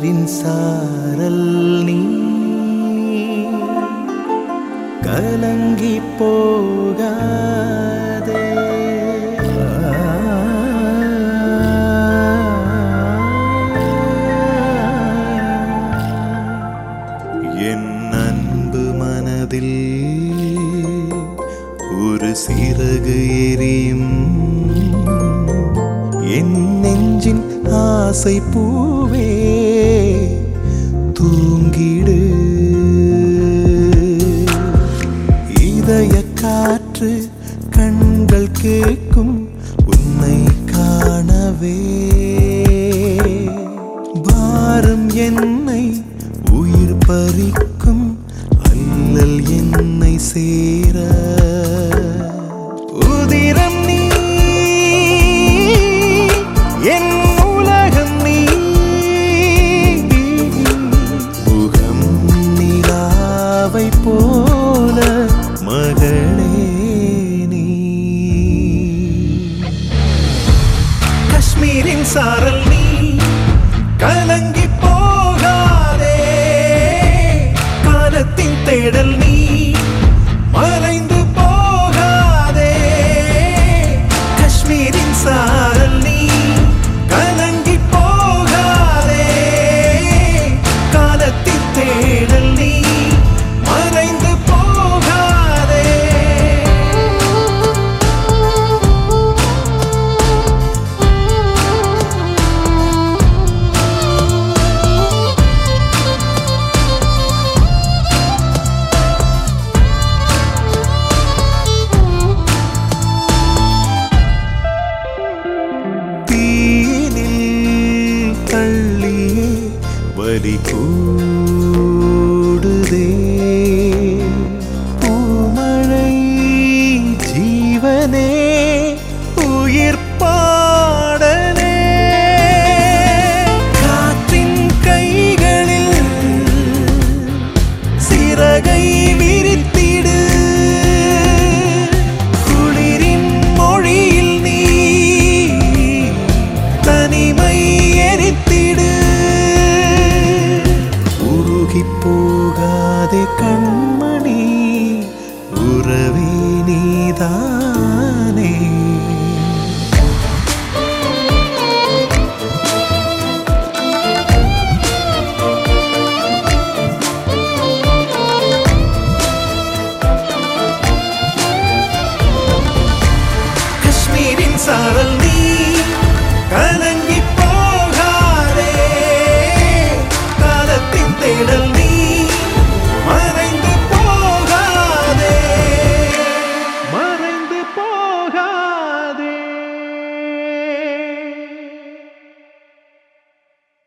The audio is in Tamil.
காஷ்மீரின் சாரல் நீ கலங்கி போகாதே என் அன்பு மனதில் ஒரு சிறகு எரியும் என் நெஞ்சின் ஆசை பூவே தூங்கிடு இதய காற்று கண்கள் கேட்கும் உன்னை காணவே பாரம் என்னை உயிர் பறிக்கும் அல்லல் என்னை சேர உதிரம் நீ என் உலகம் நீ முகம் நிலாவை போல மகளே நீ காஷ்மீரின் சாரல் நீ கலங்கி போகாதே காலத்தின் தேடல் நீ மறைந்து போகாதே காஷ்மீரின் சாரல் நீ கலங்கி போகாதே காலத்தின் தேடல் நீ மறைந்து போகாதே தீனில் தள்ளியே வலி கூட